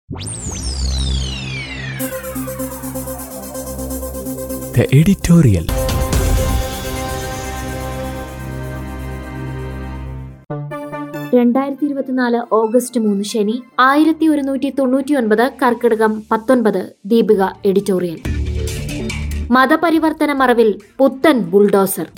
The editorial. രണ്ടായിരത്തി ഇരുപത്തിനാല് August മൂന്ന് ശനി ആയിരത്തി ഒരുന്നൂറ്റി തൊണ്ണൂറ്റി ഒൻപത് കർക്കിടകം പത്തൊൻപത് ദീപിക എഡിറ്റോറിയൽ മതപരിവർത്തന മറവിൽ പുത്തൻ ബുൾഡോസർ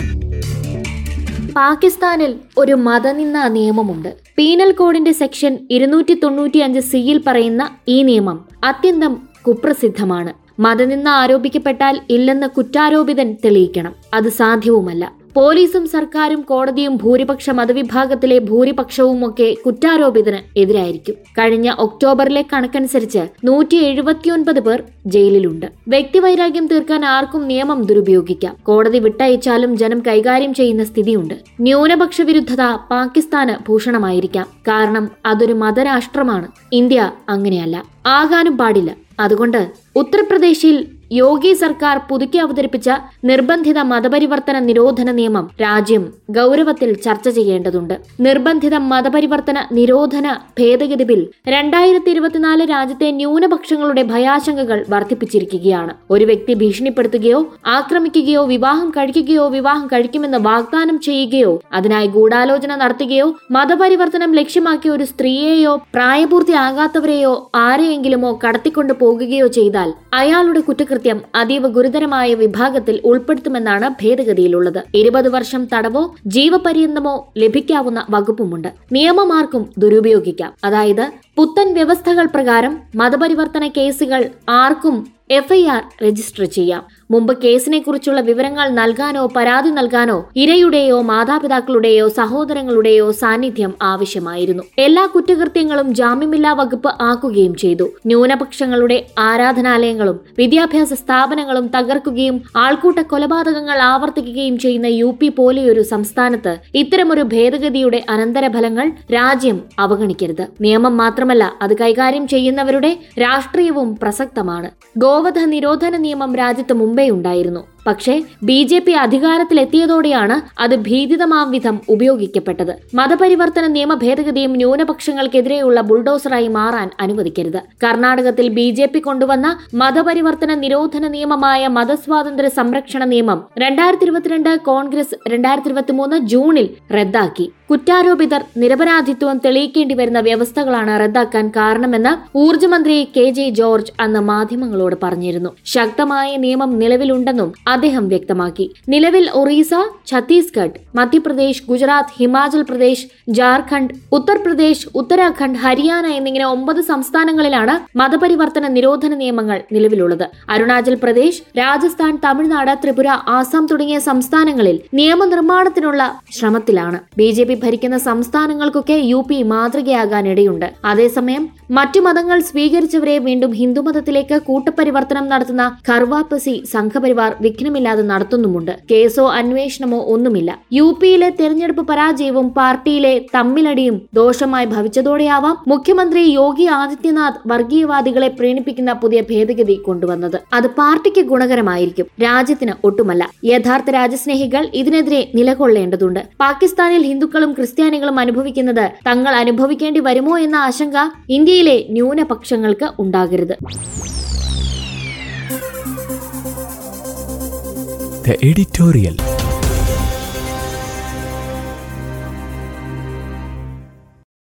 പാകിസ്ഥാനിൽ ഒരു മതനിന്ന നിയമമുണ്ട് പീനൽ കോഡിന്റെ സെക്ഷൻ ഇരുന്നൂറ്റി തൊണ്ണൂറ്റിയഞ്ച് സിയിൽ പറയുന്ന ഈ നിയമം അത്യന്തം കുപ്രസിദ്ധമാണ് മതനിന്ന ആരോപിക്കപ്പെട്ടാൽ ഇല്ലെന്ന് കുറ്റാരോപിതൻ തെളിയിക്കണം അത് സാധ്യവുമല്ല പോലീസും സർക്കാരും കോടതിയും ഭൂരിപക്ഷ മതവിഭാഗത്തിലെ ഭൂരിപക്ഷവും ഒക്കെ കുറ്റാരോപിതന് എതിരായിരിക്കും കഴിഞ്ഞ ഒക്ടോബറിലെ കണക്കനുസരിച്ച് നൂറ്റി എഴുപത്തിയൊൻപത് പേർ ജയിലിലുണ്ട് വ്യക്തിവൈരാഗ്യം തീർക്കാൻ ആർക്കും നിയമം ദുരുപയോഗിക്കാം കോടതി വിട്ടയച്ചാലും ജനം കൈകാര്യം ചെയ്യുന്ന സ്ഥിതിയുണ്ട് ന്യൂനപക്ഷ വിരുദ്ധത പാകിസ്ഥാന് ഭൂഷണമായിരിക്കാം കാരണം അതൊരു മതരാഷ്ട്രമാണ് ഇന്ത്യ അങ്ങനെയല്ല ആകാനും പാടില്ല അതുകൊണ്ട് ഉത്തർപ്രദേശിൽ യോഗി സർക്കാർ പുതുക്കി അവതരിപ്പിച്ച നിർബന്ധിത മതപരിവർത്തന നിരോധന നിയമം രാജ്യം ഗൗരവത്തിൽ ചർച്ച ചെയ്യേണ്ടതുണ്ട് നിർബന്ധിത മതപരിവർത്തന നിരോധന ഭേദഗതി ബിൽ രണ്ടായിരത്തി ഇരുപത്തിനാല് രാജ്യത്തെ ന്യൂനപക്ഷങ്ങളുടെ ഭയാശങ്കകൾ വർദ്ധിപ്പിച്ചിരിക്കുകയാണ് ഒരു വ്യക്തി ഭീഷണിപ്പെടുത്തുകയോ ആക്രമിക്കുകയോ വിവാഹം കഴിക്കുകയോ വിവാഹം കഴിക്കുമെന്ന് വാഗ്ദാനം ചെയ്യുകയോ അതിനായി ഗൂഢാലോചന നടത്തുകയോ മതപരിവർത്തനം ലക്ഷ്യമാക്കിയ ഒരു സ്ത്രീയെയോ പ്രായപൂർത്തിയാകാത്തവരെയോ ആരെയെങ്കിലുമോ കടത്തിക്കൊണ്ടു പോകുകയോ ചെയ്താൽ അയാളുടെ കുറ്റകൃത്യം അതീവ ഗുരുതരമായ വിഭാഗത്തിൽ ഉൾപ്പെടുത്തുമെന്നാണ് ഭേദഗതിയിലുള്ളത് ഇരുപത് വർഷം തടവോ ജീവപര്യന്തമോ ലഭിക്കാവുന്ന വകുപ്പുമുണ്ട് നിയമമാർക്കും ദുരുപയോഗിക്കാം അതായത് പുത്തൻ വ്യവസ്ഥകൾ പ്രകാരം മതപരിവർത്തന കേസുകൾ ആർക്കും എഫ്ഐആർ രജിസ്റ്റർ ചെയ്യാം മുമ്പ് കേസിനെ കുറിച്ചുള്ള വിവരങ്ങൾ നൽകാനോ പരാതി നൽകാനോ ഇരയുടെയോ മാതാപിതാക്കളുടെയോ സഹോദരങ്ങളുടെയോ സാന്നിധ്യം ആവശ്യമായിരുന്നു എല്ലാ കുറ്റകൃത്യങ്ങളും ജാമ്യമില്ലാ വകുപ്പ് ആക്കുകയും ചെയ്തു ന്യൂനപക്ഷങ്ങളുടെ ആരാധനാലയങ്ങളും വിദ്യാഭ്യാസ സ്ഥാപനങ്ങളും തകർക്കുകയും ആൾക്കൂട്ട കൊലപാതകങ്ങൾ ആവർത്തിക്കുകയും ചെയ്യുന്ന യു പി പോലെയൊരു സംസ്ഥാനത്ത് ഇത്തരമൊരു ഭേദഗതിയുടെ അനന്തരഫലങ്ങൾ രാജ്യം അവഗണിക്കരുത് നിയമം മാത്രമല്ല അത് കൈകാര്യം ചെയ്യുന്നവരുടെ രാഷ്ട്രീയവും പ്രസക്തമാണ് ഗോവധ നിരോധന നിയമം രാജ്യത്ത് മുമ്പേ ഉണ്ടായിരുന്നു പക്ഷേ ബി ജെ പി അധികാരത്തിലെത്തിയതോടെയാണ് അത് ഭീതിതമാം വിധം ഉപയോഗിക്കപ്പെട്ടത് മതപരിവർത്തന നിയമ ഭേദഗതിയും ന്യൂനപക്ഷങ്ങൾക്കെതിരെയുള്ള ബുൾഡോസറായി മാറാൻ അനുവദിക്കരുത് കർണാടകത്തിൽ ബി ജെ പി കൊണ്ടുവന്ന മതപരിവർത്തന നിരോധന നിയമമായ മതസ്വാതന്ത്ര്യ സംരക്ഷണ നിയമം രണ്ടായിരത്തി ഇരുപത്തിരണ്ട് കോൺഗ്രസ് രണ്ടായിരത്തി ഇരുപത്തി മൂന്ന് ജൂണിൽ റദ്ദാക്കി കുറ്റാരോപിതർ നിരപരാധിത്വം തെളിയിക്കേണ്ടി വരുന്ന വ്യവസ്ഥകളാണ് റദ്ദാക്കാൻ കാരണമെന്ന് ഊർജ്ജമന്ത്രി കെ ജെ ജോർജ് അന്ന് മാധ്യമങ്ങളോട് പറഞ്ഞിരുന്നു ശക്തമായ നിയമം നിലവിലുണ്ടെന്നും അദ്ദേഹം വ്യക്തമാക്കി നിലവിൽ ഒറീസ ഛത്തീസ്ഗഡ് മധ്യപ്രദേശ് ഗുജറാത്ത് ഹിമാചൽ പ്രദേശ് ജാർഖണ്ഡ് ഉത്തർപ്രദേശ് ഉത്തരാഖണ്ഡ് ഹരിയാന എന്നിങ്ങനെ ഒമ്പത് സംസ്ഥാനങ്ങളിലാണ് മതപരിവർത്തന നിരോധന നിയമങ്ങൾ നിലവിലുള്ളത് അരുണാചൽ പ്രദേശ് രാജസ്ഥാൻ തമിഴ്നാട് ത്രിപുര ആസാം തുടങ്ങിയ സംസ്ഥാനങ്ങളിൽ നിയമനിർമ്മാണത്തിനുള്ള ശ്രമത്തിലാണ് ബി ജെ പി ഭരിക്കുന്ന സംസ്ഥാനങ്ങൾക്കൊക്കെ യു പി മാതൃകയാകാൻ ഇടയുണ്ട് അതേസമയം മറ്റു മതങ്ങൾ സ്വീകരിച്ചവരെ വീണ്ടും ഹിന്ദുമതത്തിലേക്ക് കൂട്ടപരിവർത്തനം നടത്തുന്ന ഖർവാപ്പസി സംഘപരിവാർ വിഘ്നമില്ലാതെ നടത്തുന്നുമുണ്ട് കേസോ അന്വേഷണമോ ഒന്നുമില്ല യു പിയിലെ തെരഞ്ഞെടുപ്പ് പരാജയവും പാർട്ടിയിലെ തമ്മിലടിയും ദോഷമായി ഭവിച്ചതോടെയാവാം മുഖ്യമന്ത്രി യോഗി ആദിത്യനാഥ് വർഗീയവാദികളെ പ്രീണിപ്പിക്കുന്ന പുതിയ ഭേദഗതി കൊണ്ടുവന്നത് അത് പാർട്ടിക്ക് ഗുണകരമായിരിക്കും രാജ്യത്തിന് ഒട്ടുമല്ല യഥാർത്ഥ രാജ്യസ്നേഹികൾ ഇതിനെതിരെ നിലകൊള്ളേണ്ടതുണ്ട് പാകിസ്ഥാനിൽ ഹിന്ദുക്കളും ക്രിസ്ത്യാനികളും അനുഭവിക്കുന്നത് തങ്ങൾ അനുഭവിക്കേണ്ടി വരുമോ എന്ന ആശങ്ക ഇന്ത്യയിലെ ന്യൂനപക്ഷങ്ങൾക്ക് ഉണ്ടാകരുത് The editorial.